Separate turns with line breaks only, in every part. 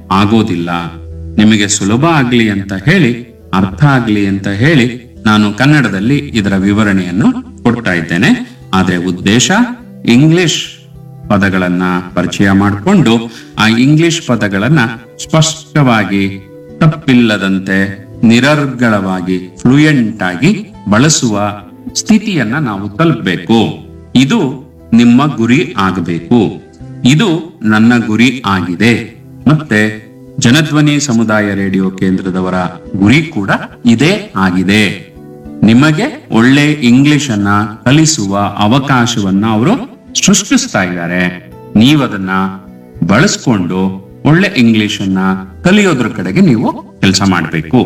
ಆಗೋದಿಲ್ಲ ನಿಮಗೆ ಸುಲಭ ಆಗ್ಲಿ ಅಂತ ಹೇಳಿ ಅರ್ಥ ಆಗ್ಲಿ ಅಂತ ಹೇಳಿ ನಾನು ಕನ್ನಡದಲ್ಲಿ ಇದರ ವಿವರಣೆಯನ್ನು ಕೊಡ್ತಾ ಇದ್ದೇನೆ ಆದ್ರೆ ಉದ್ದೇಶ ಇಂಗ್ಲಿಷ್ ಪದಗಳನ್ನ ಪರಿಚಯ ಮಾಡಿಕೊಂಡು ಆ ಇಂಗ್ಲಿಷ್ ಪದಗಳನ್ನ ಸ್ಪಷ್ಟವಾಗಿ ತಪ್ಪಿಲ್ಲದಂತೆ ನಿರರ್ಗಳವಾಗಿ ಫ್ಲೂಯೆಂಟ್ ಆಗಿ ಬಳಸುವ ಸ್ಥಿತಿಯನ್ನ ನಾವು ತಲುಪಬೇಕು ಇದು ನಿಮ್ಮ ಗುರಿ ಆಗಬೇಕು ಇದು ನನ್ನ ಗುರಿ ಆಗಿದೆ ಮತ್ತೆ ಜನಧ್ವನಿ ಸಮುದಾಯ ರೇಡಿಯೋ ಕೇಂದ್ರದವರ ಗುರಿ ಕೂಡ ಇದೇ ಆಗಿದೆ ನಿಮಗೆ ಒಳ್ಳೆ ಇಂಗ್ಲಿಷ್ ಅನ್ನ ಕಲಿಸುವ ಅವಕಾಶವನ್ನ ಅವರು ಸೃಷ್ಟಿಸ್ತಾ ಇದ್ದಾರೆ ನೀವದನ್ನ ಬಳಸ್ಕೊಂಡು ಒಳ್ಳೆ ಇಂಗ್ಲಿಷ್ ಅನ್ನ ಕಲಿಯೋದ್ರ ಕಡೆಗೆ ನೀವು ಕೆಲಸ ಮಾಡಬೇಕು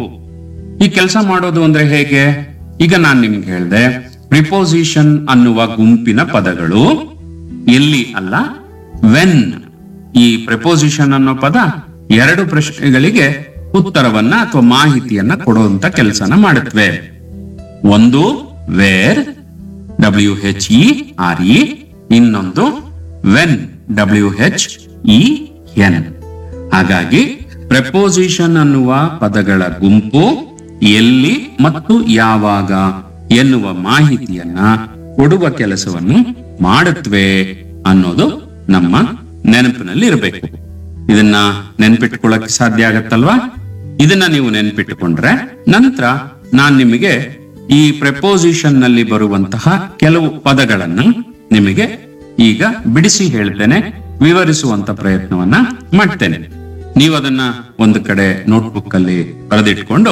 ಈ ಕೆಲಸ ಮಾಡೋದು ಅಂದ್ರೆ ಹೇಗೆ ಈಗ ನಾನ್ ನಿಮ್ಗೆ ಹೇಳ್ದೆ ಪ್ರಿಪೋಸಿಷನ್ ಅನ್ನುವ ಗುಂಪಿನ ಪದಗಳು ಎಲ್ಲಿ ಅಲ್ಲ ವೆನ್ ಈ ಪ್ರಿಪೋಸಿಷನ್ ಅನ್ನೋ ಪದ ಎರಡು ಪ್ರಶ್ನೆಗಳಿಗೆ ಉತ್ತರವನ್ನ ಅಥವಾ ಮಾಹಿತಿಯನ್ನ ಕೊಡುವಂತ ಕೆಲಸನ ಮಾಡುತ್ತವೆ ಒಂದು where W H E R E ಇನ್ನೊಂದು when W H E N ಹಾಗಾಗಿ ಪ್ರೆಪೋಸಿಷನ್ ಅನ್ನುವ ಪದಗಳ ಗುಂಪು ಎಲ್ಲಿ ಮತ್ತು ಯಾವಾಗ ಎನ್ನುವ ಮಾಹಿತಿಯನ್ನ ಕೊಡುವ ಕೆಲಸವನ್ನು ಮಾಡುತ್ತವೆ ಅನ್ನೋದು ನಮ್ಮ ನೆನಪಿನಲ್ಲಿ ಇರಬೇಕು ಇದನ್ನ ನೆನ್ಪಿಟ್ಕೊಳ್ಳಕ್ಕೆ ಸಾಧ್ಯ ಆಗತ್ತಲ್ವಾ ಇದನ್ನ ನೀವು ನೆನ್ಪಿಟ್ಟುಕೊಂಡ್ರೆ ನಂತರ ನಾನ್ ನಿಮಗೆ ಈ ಪ್ರೆಪೋಸಿಷನ್ ನಲ್ಲಿ ಬರುವಂತಹ ಕೆಲವು ಪದಗಳನ್ನ ನಿಮಗೆ ಈಗ ಬಿಡಿಸಿ ಹೇಳ್ತೇನೆ ವಿವರಿಸುವಂತ ಪ್ರಯತ್ನವನ್ನ ಮಾಡ್ತೇನೆ ನೀವು ಅದನ್ನ ಒಂದು ಕಡೆ ನೋಟ್ಬುಕ್ ಅಲ್ಲಿ ಬರೆದಿಟ್ಕೊಂಡು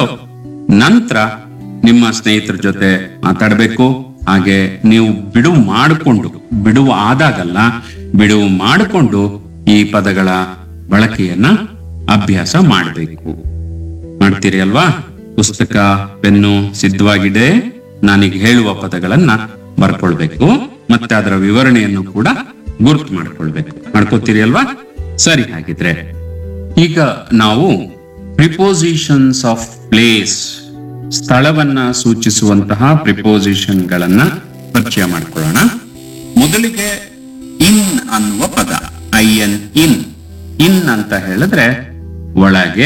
ನಂತರ ನಿಮ್ಮ ಸ್ನೇಹಿತರ ಜೊತೆ ಮಾತಾಡಬೇಕು ಹಾಗೆ ನೀವು ಬಿಡುವು ಮಾಡಿಕೊಂಡು ಬಿಡುವು ಆದಾಗಲ್ಲ ಬಿಡುವು ಮಾಡಿಕೊಂಡು ಈ ಪದಗಳ ಬಳಕೆಯನ್ನ ಅಭ್ಯಾಸ ಮಾಡಬೇಕು ಮಾಡ್ತೀರಿ ಅಲ್ವಾ ಪುಸ್ತಕ ಪೆನ್ನು ಸಿದ್ಧವಾಗಿದೆ ನಾನೀಗ ಹೇಳುವ ಪದಗಳನ್ನ ಬರ್ಕೊಳ್ಬೇಕು ಮತ್ತೆ ಅದರ ವಿವರಣೆಯನ್ನು ಕೂಡ ಗುರ್ತು ಮಾಡ್ಕೊಳ್ಬೇಕು ಮಾಡ್ಕೋತೀರಿ ಅಲ್ವಾ ಸರಿ ಹಾಗಿದ್ರೆ ಈಗ ನಾವು ಪ್ರಿಪೋಸಿಷನ್ಸ್ ಆಫ್ ಪ್ಲೇಸ್ ಸ್ಥಳವನ್ನ ಸೂಚಿಸುವಂತಹ ಪ್ರಿಪೋಸಿಷನ್ ಗಳನ್ನ ಪರಿಚಯ ಮಾಡ್ಕೊಳ್ಳೋಣ ಮೊದಲಿಗೆ ಇನ್ ಅನ್ನುವ ಪದ ಐ ಎನ್ ಇನ್ ಇನ್ ಅಂತ ಹೇಳಿದ್ರೆ ಒಳಗೆ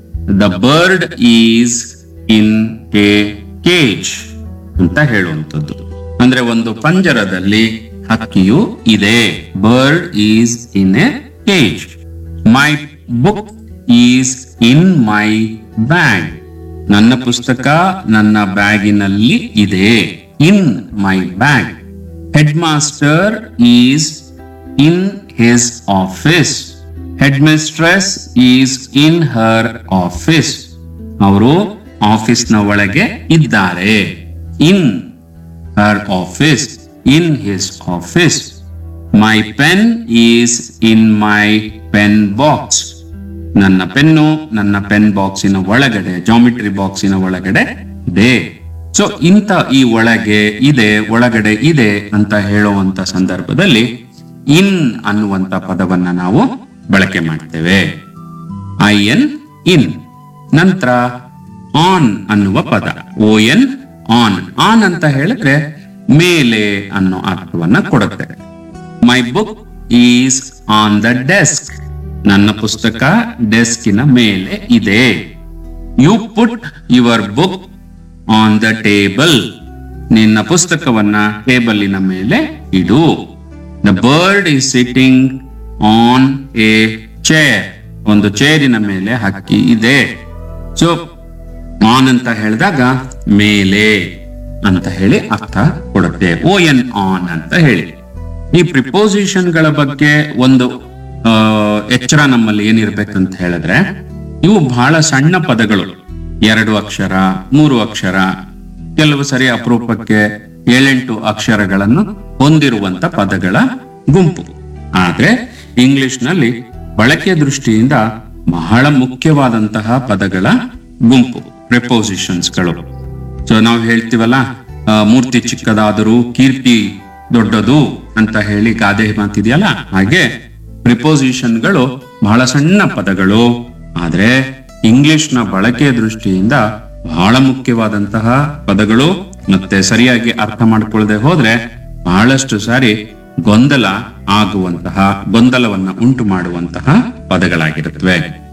the bird is in a cage ಅಂತ ಹೇಳುವಂಥದ್ದು ಅಂದ್ರೆ ಒಂದು ಪಂಜರದಲ್ಲಿ ಹಕ್ಕಿಯು ಇದೆ bird is in a cage my book is in my bag ನನ್ನ ಪುಸ್ತಕ ನನ್ನ ಬ್ಯಾಗಿನಲ್ಲಿ ಇದೆ in my bag head master is in his office head mistress is in her office ಅವರು ಆಫೀಸ್ನ ಒಳಗೆ ಇದ್ದಾರೆ in her office in his office my pen is in my pen box ನನ್ನ ಪೆನ್ನು ನನ್ನ ಪೆನ್ ಬಾಕ್ಸಿನ ಒಳಗಡೆ ಜಾಮಿಟ್ರಿ ಬಾಕ್ಸಿನ ಒಳಗಡೆ ಇದೆ so ಇಂಥ ಈ ಒಳಗೆ ಇದೆ ಒಳಗಡೆ ಇದೆ ಅಂತ ಹೇಳುವಂತ ಸಂದರ್ಭದಲ್ಲಿ ಇನ್ ಅನ್ನುವಂತ ಪದವನ್ನ ನಾವು ಬಳಕೆ ಮಾಡ್ತೇವೆ ಐ ಎನ್ ಇನ್ ನಂತರ ಆನ್ ಅನ್ನುವ ಪದ ಓ ಎನ್ ಆನ್ ಆನ್ ಅಂತ ಹೇಳಿದ್ರೆ ಮೇಲೆ ಅನ್ನೋ ಅರ್ಥವನ್ನ ಕೊಡುತ್ತೆ my book is on the desk ನನ್ನ ಪುಸ್ತಕ ಡೆಸ್ಕಿನ ಮೇಲೆ ಇದೆ you put your book on the table ನಿನ್ನ ಪುಸ್ತಕವನ್ನ ಟೇಬಲಿನ ಮೇಲೆ ಇಡು the bird is sitting on a chair ಒಂದು ಚೇರಿನ ಮೇಲೆ ಹಕ್ಕಿ ಇದೆ ಸೊ ಆನ್ ಅಂತ ಹೇಳಿದಾಗ ಮೇಲೆ ಅಂತ ಹೇಳಿ ಅರ್ಥ ಕೊಡುತ್ತೆ ಓ ಎನ್ ಆನ್ ಅಂತ ಹೇಳಿ ಈ ಪ್ರಿಪೋಸಿಷನ್ ಗಳ ಬಗ್ಗೆ ಒಂದು ಆ, ಎಚ್ಚರ ನಮ್ಮಲ್ಲಿ ಏನಿರ್ಬೇಕಂತ ಹೇಳಿದ್ರೆ ಇವು ಬಹಳ ಸಣ್ಣ ಪದಗಳು ಎರಡು ಅಕ್ಷರ ಮೂರು ಅಕ್ಷರ ಕೆಲವು ಸರಿ ಅಪರೂಪಕ್ಕೆ ಏಳೆಂಟು ಅಕ್ಷರಗಳನ್ನು ಹೊಂದಿರುವಂತ ಪದಗಳ ಗುಂಪು ಆದ್ರೆ ಇಂಗ್ಲಿಷ್ ನಲ್ಲಿ ಬಳಕೆ ದೃಷ್ಟಿಯಿಂದ ಬಹಳ ಮುಖ್ಯವಾದಂತಹ ಪದಗಳ ಗುಂಪು ಪ್ರಿಪೋಸಿಷನ್ಸ್ ಗಳು ಸೊ ನಾವು ಹೇಳ್ತೀವಲ್ಲ ಆ, ಮೂರ್ತಿ ಚಿಕ್ಕದಾದರೂ ಕೀರ್ತಿ ದೊಡ್ಡದು ಅಂತ ಹೇಳಿ ಗಾದೆ ಮಾತಿದೆಯಲ್ಲ ಹಾಗೆ ಪ್ರಿಪೋಸಿಷನ್ ಗಳು ಬಹಳ ಸಣ್ಣ ಪದಗಳು ಆದ್ರೆ ಇಂಗ್ಲಿಷ್ ನ ಬಳಕೆಯ ದೃಷ್ಟಿಯಿಂದ ಬಹಳ ಮುಖ್ಯವಾದಂತಹ ಪದಗಳು ಮತ್ತೆ ಸರಿಯಾಗಿ ಅರ್ಥ ಮಾಡ್ಕೊಳ್ಳದೆ ಹೋದ್ರೆ ಬಹಳಷ್ಟು ಸಾರಿ ಗೊಂದಲ ಆಗುವಂತಹ ಗೊಂದಲವನ್ನ ಉಂಟು ಮಾಡುವಂತಹ ಪದಗಳಾಗಿರುತ್ತವೆ